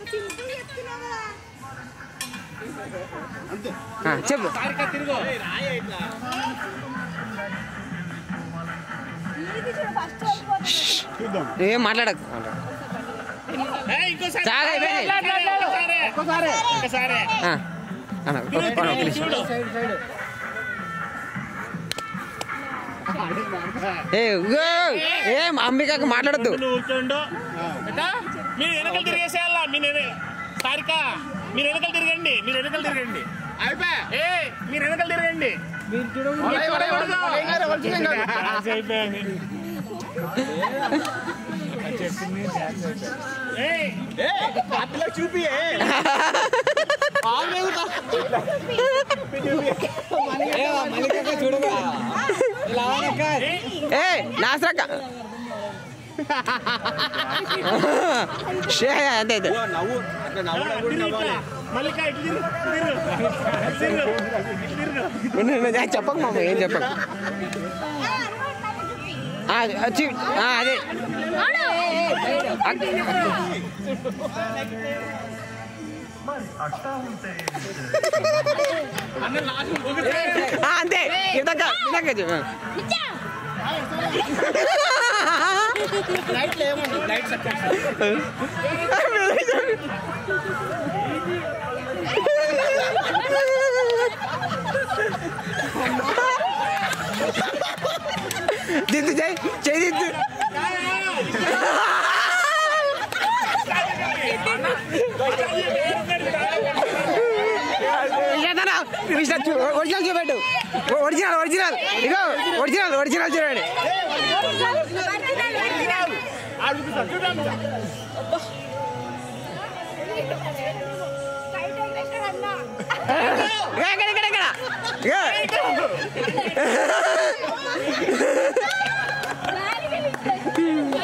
Simple చెప్తున్నా కదా ఆ, చెప్పు ఇది చూడు ఫస్ట్ వెళ్ళిపోతుంది ఏం మాట్లాడకు చాలా అయిపోయింది ఆ, అన్న, ఒక్క- ఒక్క నిమిషం. ఏ ఉగ్గో, ఏం అంబికకు మాట్లాడద్దు కూర్చోండు మీరు వెనకలు తిరిగేసేయాలా మీ సారిక మీరు వెనకలు తిరగండి మీరు వెనకలు తిరగండి ఏ మీరు వెనకలు తిరగండి డాన్స్ అయిపోయింది ఏయ్, ఏ నాసరక్క షే అంతే అంతే తిరుగు ఇట్లా. మల్లిక ఇట్లా తిరుగు, తిరుగు. తిరుగు, తిరుగు. ఉండు, ఉండు, ఏ, చెప్పకు మామ ఏం చెప్పకు ఆ, వచ్చి ఆ, అదే అక్- ఆ, అంతే ఇందాక ఇందాక చెప్పు. దిద్దు చేయి చేయి దిద్దు ఏదన్నా ఒరిజినల్ చూ- ఒరిజినల్ చూపెట్టు ఒరిజినల్ ఒరిజినల్ ఇగో ఒరిజినల్ ఒరిజినల్ చూడండి స్ట్రైట్ ఎక్కడ అన్నా ఇక్కడ ఇక్కడ ఇక్కడ ఇగో